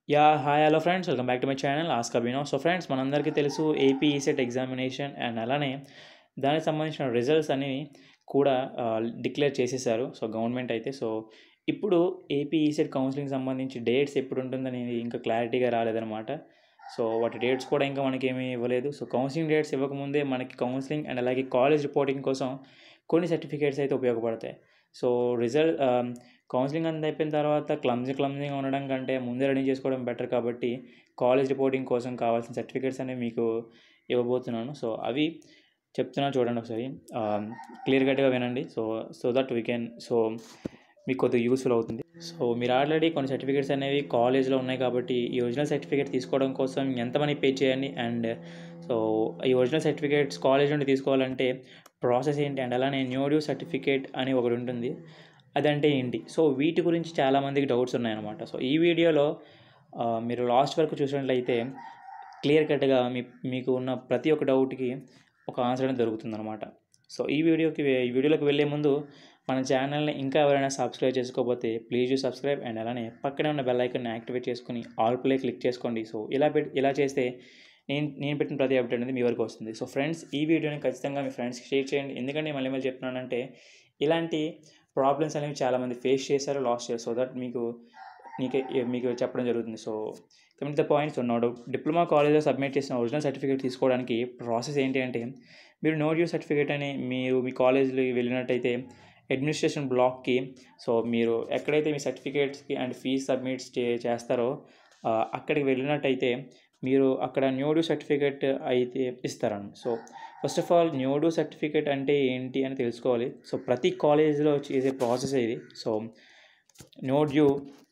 yeah hi hello friends welcome back to my channel ask Abhinav so friends మనందరికీ తెలుసు AP ECET examination and అలానే దానికి సంబంధించిన results అనేవి కూడా డిక్లేర్ చేసేసారు సో గవర్నమెంట్ అయితే సో ఇప్పుడు ఏపీ ఈసెట్ కౌన్సిలింగ్ సంబంధించి డేట్స్ ఎప్పుడు ఉంటుందనేది ఇంకా క్లారిటీగా రాలేదన్నమాట సో వాటి డేట్స్ కూడా ఇంకా మనకి ఏమీ ఇవ్వలేదు సో కౌన్సిలింగ్ డేట్స్ ఇవ్వకముందే మనకి కౌన్సిలింగ్ అండ్ అలాగే కాలేజ్ రిపోర్టింగ్ కోసం కొన్ని సర్టిఫికేట్స్ అయితే ఉపయోగపడతాయి సో రిజల్ట్ కౌన్సిలింగ్ అంతా అయిపోయిన తర్వాత క్లమ్జీ క్లమ్జీగా ఉండడం కంటే ముందే రెడీ చేసుకోవడం బెటర్ కాబట్టి కాలేజ్ రిపోర్టింగ్ కోసం కావాల్సిన సర్టిఫికేట్స్ అనేవి మీకు ఇవ్వబోతున్నాను సో అవి చెప్తున్నాను చూడండి ఒకసారి క్లియర్ కట్గా వినండి so so that we can so మీకు కొద్దిగా యూస్ఫుల్ అవుతుంది సో మీరు ఆల్రెడీ కొన్ని సర్టిఫికేట్స్ అనేవి కాలేజ్లో ఉన్నాయి కాబట్టి ఈ ఒరిజినల్ సర్టిఫికేట్ తీసుకోవడం కోసం ఎంత మనీ పే చేయండి అండ్ సో ఈ ఒరిజినల్ సర్టిఫికేట్స్ కాలేజ్ నుండి తీసుకోవాలంటే ప్రాసెస్ ఏంటి అండ్ అలానే న్యూ డ్యూ సర్టిఫికేట్ అని ఒకటి ఉంటుంది అదంటే ఏంటి సో వీటి గురించి చాలామందికి డౌట్స్ ఉన్నాయన్నమాట సో ఈ వీడియోలో ఆ, మీరు లాస్ట్ వరకు చూసినట్లయితే క్లియర్ కట్గా మీ మీకు ఉన్న ప్రతి ఒక్క డౌట్కి ఒక ఆన్సర్ అనేది దొరుకుతుందన్నమాట సో ఈ వీడియోకి వే- ఈ వీడియోలోకి వెళ్ళే ముందు మన ఛానల్ని ఇంకా ఎవరైనా సబ్స్క్రైబ్ చేసుకోకపోతే ప్లీజ్ సబ్స్క్రైబ్ అండ్ అలానే పక్కనే ఉన్న బెల్ ఐకాన్ని యాక్టివేట్ చేసుకుని ఆల్ ప్లే క్లిక్ చేసుకోండి సో ఇలా పెట్ ఇలా చేస్తే నేను నేను పెట్టిన ప్రతి అప్డేట్ అనేది మీ వరకు వస్తుంది సో ఫ్రెండ్స్ ఈ వీడియోని ఖచ్చితంగా మీ ఫ్రెండ్స్కి షేర్ చేయండి ఎందుకంటే మళ్ళీ మళ్ళీ చెప్తున్నానంటే ఇలాంటి ప్రాబ్లమ్స్ అనేవి చాలామంది ఫేస్ చేశారు లాస్ట్ ఇయర్ సో దట్ మీకు నీకే మీకు చెప్పడం జరుగుతుంది సో కమింగ్ ద పాయింట్స్ ఉన్నాడు డిప్లొమా కాలేజ్లో సబ్మిట్ చేసిన ఒరిజినల్ సర్టిఫికేట్ తీసుకోవడానికి ప్రాసెస్ ఏంటి అంటే మీరు నో డ్యూ సర్టిఫికేట్ అని మీరు మీ కాలేజ్లో వెళ్ళినట్టయితే అడ్మినిస్ట్రేషన్ బ్లాక్కి సో మీరు ఎక్కడైతే మీ సర్టిఫికేట్స్కి అండ్ ఫీజ్ సబ్మిట్ చే చేస్తారో ఆ, అక్కడికి వెళ్ళినట్టయితే మీరు అక్కడ న్యూడ్యూ సర్టిఫికేట్ అయితే ఇస్తారన్న so first of all new due certificate అంటే ఏంటి అని తెలుసుకోవాలి సో ప్రతి కాలేజ్లో చేసే ప్రాసెస్ ఇది సో న్యూడ్యూ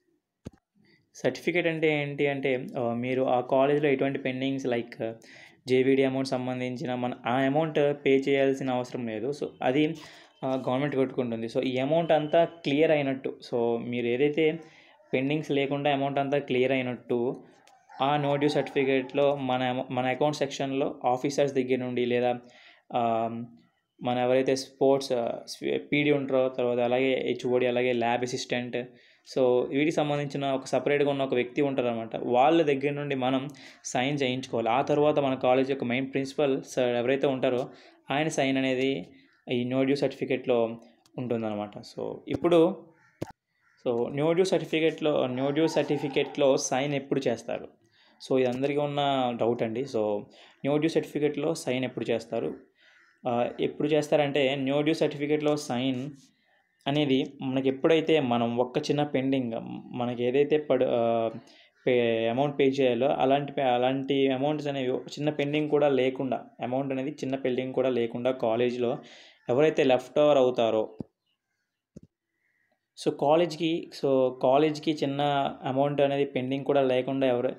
సర్టిఫికేట్ అంటే ఏంటి అంటే ఆ, మీరు ఆ కాలేజ్లో ఎటువంటి పెండింగ్స్ లైక్ జేవిడి అమౌంట్ సంబంధించిన మన ఆ అమౌంట్ పే చేయాల్సిన అవసరం లేదు సో అది గవర్నమెంట్ పెట్టుకుంటుంది సో ఈ అమౌంట్ అంతా క్లియర్ అయినట్టు సో మీరు ఏదైతే పెండింగ్స్ లేకుండా అమౌంట్ అంతా క్లియర్ అయినట్టు ఆ నో డ్యూ సర్టిఫికేట్లో మన అమౌ- మన అకౌంట్ సెక్షన్లో ఆఫీసర్స్ దగ్గర నుండి లేదా ఆ, మన ఎవరైతే స్పోర్ట్స్ పీడీ ఉంటారో తర్వాత అలాగే హెచ్ఓడి అలాగే ల్యాబ్ అసిస్టెంట్ సో వీటికి సంబంధించిన ఒక సపరేట్గా ఉన్న ఒక వ్యక్తి ఉంటారనమాట వాళ్ళ దగ్గర నుండి మనం సైన్ చేయించుకోవాలి ఆ తర్వాత మన కాలేజ్ యొక్క మెయిన్ ప్రిన్సిపల్ సార్ ఎవరైతే ఉంటారో ఆయన సైన్ అనేది ఈ నో డ్యూ సర్టిఫికేట్లో ఉంటుందన్నమాట సో ఇప్పుడు సో న్యూ డ్యూ సర్టిఫికేట్లో న్యూ డ్యూ సర్టిఫికేట్లో సైన్ ఎప్పుడు చేస్తారు సో ఇది అందరికీ ఉన్న డౌట్ అండి సో న్యూ డ్యూ సర్టిఫికేట్లో సైన్ ఎప్పుడు చేస్తారు ఆ, ఎప్పుడు చేస్తారంటే న్యూ డ్యూ సర్టిఫికేట్లో సైన్ అనేది మనకి ఎప్పుడైతే మనం ఒక్క చిన్న పెండింగ్ మనకి ఏదైతే పడు ఆ, పే అమౌంట్ పే చేయాలో అలాంటి పే- అలాంటి అమౌంట్స్ అనేవి ఒక చిన్న పెండింగ్ కూడా లేకుండా అమౌంట్ అనేది చిన్న పెండింగ్ కూడా లేకుండా కాలేజ్లో ఎవరైతే లెఫ్ట్ ఓవర్ అవుతారో సో కాలేజ్కి సో కాలేజ్కి చిన్న అమౌంట్ అనేది పెండింగ్ కూడా లేకుండా ఎవరు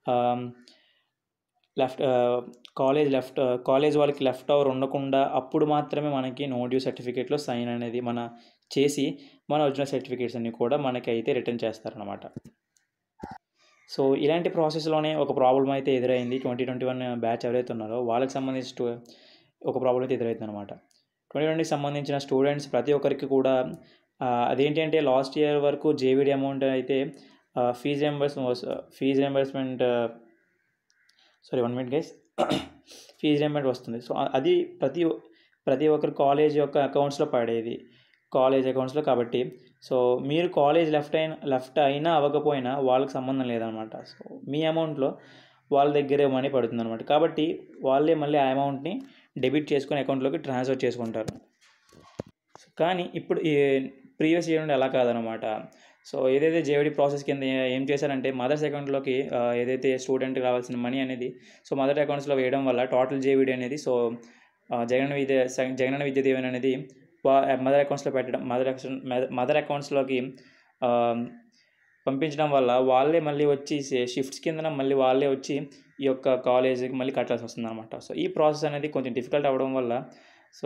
లెఫ్ట్ కాలేజ్ లెఫ్ట్ కాలేజ్ వాళ్ళకి లెఫ్ట్ ఓవర్ ఉండకుండా అప్పుడు మాత్రమే మనకి నో డ్యూ సర్టిఫికేట్లో సైన్ అనేది మన చేసి మన ఒరిజినల్ సర్టిఫికేట్స్ అన్ని కూడా మనకి అయితే రిటర్న్ చేస్తారనమాట సో ఇలాంటి ప్రాసెస్లోనే ఒక ప్రాబ్లం అయితే ఎదురైంది ట్వంటీ ట్వంటీ వన్ బ్యాచ్ ఎవరైతే ఉన్నారో వాళ్ళకి సంబంధించి స్టూ- ఒక ప్రాబ్లం అయితే ఎదురైంది అనమాట ట్వంటీ ట్వంటీకి సంబంధించిన స్టూడెంట్స్ ప్రతి ఒక్కరికి కూడా ఆ, అదేంటి అంటే లాస్ట్ ఇయర్ వరకు జేవిడి అమౌంట్ అయితే fee reimburse fee reimbursement sorry one minute guys fee reimburse వస్తుంది సో అది ప్రతి ప్రతి ఒక్కరి కాలేజ్ యొక్క అకౌంట్స్లో పడేది కాలేజ్ అకౌంట్స్లో కాబట్టి సో మీరు కాలేజ్ లెఫ్ట్ అయిన లెఫ్ట్ అయినా అవ్వకపోయినా వాళ్ళకి సంబంధం లేదనమాట సో మీ అమౌంట్లో వాళ్ళ దగ్గరే మనీ పడుతుంది అనమాట కాబట్టి వాళ్ళే మళ్ళీ ఆ అమౌంట్ని డెబిట్ చేసుకుని అకౌంట్లోకి ట్రాన్స్ఫర్ చేసుకుంటారు కానీ ఇప్పుడు ఈ ప్రీవియస్ ఇయర్ నుండి అలా కాదనమాట సో ఏదైతే జేవిడి ప్రాసెస్ కింద ఏం చేశారంటే మదర్స్ అకౌంట్లోకి ఆ, ఏదైతే స్టూడెంట్కి రావాల్సిన మనీ అనేది సో మదర్ అకౌంట్స్లో వేయడం వల్ల టోటల్ జేవిడి అనేది సో ఆ, జగన్ విద్య స- జగనన్న విద్య దీవెన అనేది వా- మదర్ అకౌంట్స్లో పెట్టడం మదర్ అకౌంట్ మదర్ అకౌంట్స్లోకి ఆ, పంపించడం వల్ల వాళ్ళే మళ్ళీ వచ్చి షిఫ్ట్స్ కిందన మళ్ళీ వాళ్ళే వచ్చి ఈ యొక్క కాలేజీకి మళ్ళీ కట్టాల్సి వస్తుంది అనమాట సో ఈ ప్రాసెస్ అనేది కొంచెం డిఫికల్ట్ అవ్వడం వల్ల సో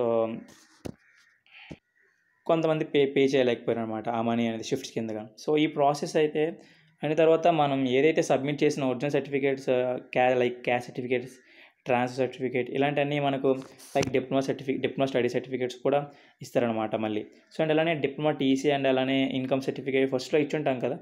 కొంతమంది పే పే చేయలేకపోయారు అనమాట ఆ మనీ అనేది షిఫ్ట్స్ కిందగా సో ఈ ప్రాసెస్ అయితే అయిన తర్వాత మనం ఏదైతే సబ్మిట్ చేసిన ఒరిజినల్ సర్టిఫికేట్స్ క్యా like cash certificates transfer certificate ఇలాంటివన్నీ మనకు like diploma certificate diploma study certificates కూడా ఇస్తారనమాట మళ్ళీ సో అండ్ అలానే డిప్లొమా టీసీ అండ్ అలానే ఇన్కమ్ సర్టిఫికేట్ ఫస్ట్లో ఇచ్చుంటాం కదా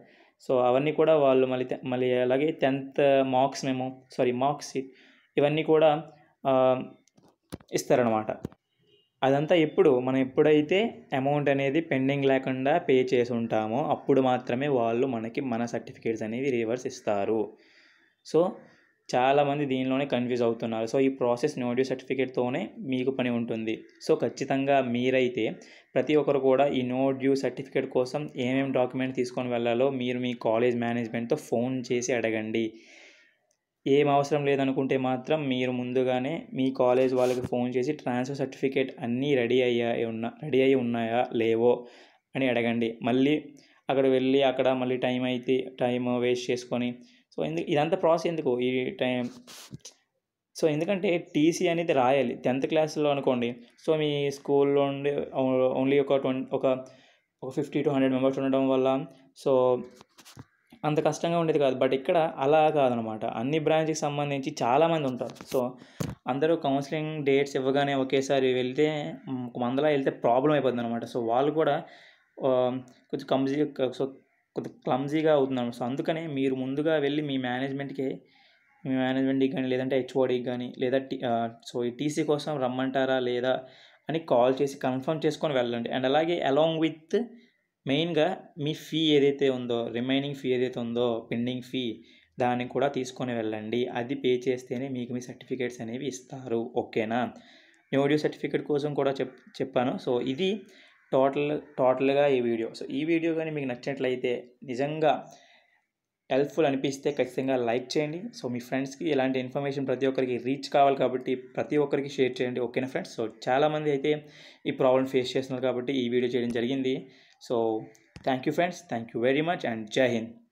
సో అవన్నీ కూడా వాళ్ళు మళ్ళీ తె- మళ్ళీ అలాగే టెన్త్ మార్క్స్ మేము సారీ మార్క్స్ ఇవన్నీ కూడా ఆ, ఇస్తారనమాట అదంతా ఎప్పుడు మనం ఎప్పుడైతే అమౌంట్ అనేది పెండింగ్ లేకుండా పే చేసి ఉంటామో అప్పుడు మాత్రమే వాళ్ళు మనకి మన సర్టిఫికేట్స్ అనేవి రివర్స్ ఇస్తారు సో చాలామంది దీనిలోనే కన్ఫ్యూజ్ అవుతున్నారు సో ఈ ప్రాసెస్ నో డ్యూ సర్టిఫికేట్తోనే మీకు పని ఉంటుంది సో ఖచ్చితంగా మీరైతే ప్రతి ఒక్కరు కూడా ఈ నో డ్యూ సర్టిఫికేట్ కోసం ఏమేమి డాక్యుమెంట్ తీసుకొని వెళ్ళాలో మీరు మీ కాలేజ్ మేనేజ్మెంట్తో ఫోన్ చేసి అడగండి ఏం అవసరం లేదనుకుంటే మాత్రం మీరు ముందుగానే మీ కాలేజ్ వాళ్ళకి ఫోన్ చేసి ట్రాన్స్ఫర్ సర్టిఫికేట్ అన్నీ రెడీ అయ్యాయి ఉన్న రెడీ అయ్యి ఉన్నాయా లేవో అని అడగండి మళ్ళీ అక్కడ వెళ్ళి అక్కడ మళ్ళీ టైం అయితే టైం వేస్ట్ చేసుకొని సో ఎందుకు ఇదంతా ప్రాసెస్ ఎందుకు ఈ టైం సో ఎందుకంటే టీసీ అనేది రాయాలి టెన్త్ క్లాస్లో అనుకోండి సో మీ స్కూల్లో ఉండి ఓన్లీ ఒక ట్వంటీ ఒక ఒక ఫిఫ్టీ టు హండ్రెడ్ మెంబర్స్ ఉండడం వల్ల సో అంత కష్టంగా ఉండేది కాదు బట్ ఇక్కడ అలా కాదనమాట అన్ని బ్రాంచ్కి సంబంధించి చాలామంది ఉంటారు సో అందరూ కౌన్సిలింగ్ డేట్స్ ఇవ్వగానే ఒకేసారి వెళ్తే మ్, ఒక మందలా వెళ్తే ప్రాబ్లం అయిపోతుంది అనమాట సో వాళ్ళు కూడా ఆ, కొంచెం కంజీ సో కొంచెం క్లమ్జీగా అవుతున్నారు సో అందుకనే మీరు ముందుగా వెళ్ళి మీ మేనేజ్మెంట్కి మీ మేనేజ్మెంట్కి కానీ లేదంటే హెచ్ఓడికి కానీ లేదా టీ సో ఈ టీసీ కోసం రమ్మంటారా లేదా అని కాల్ చేసి కన్ఫర్మ్ చేసుకొని వెళ్ళండి అండ్ అలాగే అలాంగ్ విత్ మెయిన్గా మీ ఫీ ఏదైతే ఉందో రిమైనింగ్ ఫీ ఏదైతే ఉందో పెండింగ్ ఫీ దాన్ని కూడా తీసుకొని వెళ్ళండి అది పే చేస్తేనే మీకు మీ సర్టిఫికేట్స్ అనేవి ఇస్తారు ఓకేనా న్యూడియో సర్టిఫికేట్ కోసం కూడా చెప్ చెప్పాను సో ఇది టోటల్ టోటల్గా ఈ వీడియో సో ఈ వీడియో కానీ మీకు నచ్చినట్లయితే నిజంగా హెల్ప్ఫుల్ అనిపిస్తే ఖచ్చితంగా లైక్ చేయండి సో మీ ఫ్రెండ్స్కి ఇలాంటి ఇన్ఫర్మేషన్ ప్రతి ఒక్కరికి రీచ్ కావాలి కాబట్టి ప్రతి ఒక్కరికి షేర్ చేయండి ఓకేనా ఫ్రెండ్స్ సో చాలామంది అయితే ఈ ప్రాబ్లం ఫేస్ చేస్తున్నారు కాబట్టి ఈ వీడియో చేయడం జరిగింది so thank you friends thank you very much and జై హింద్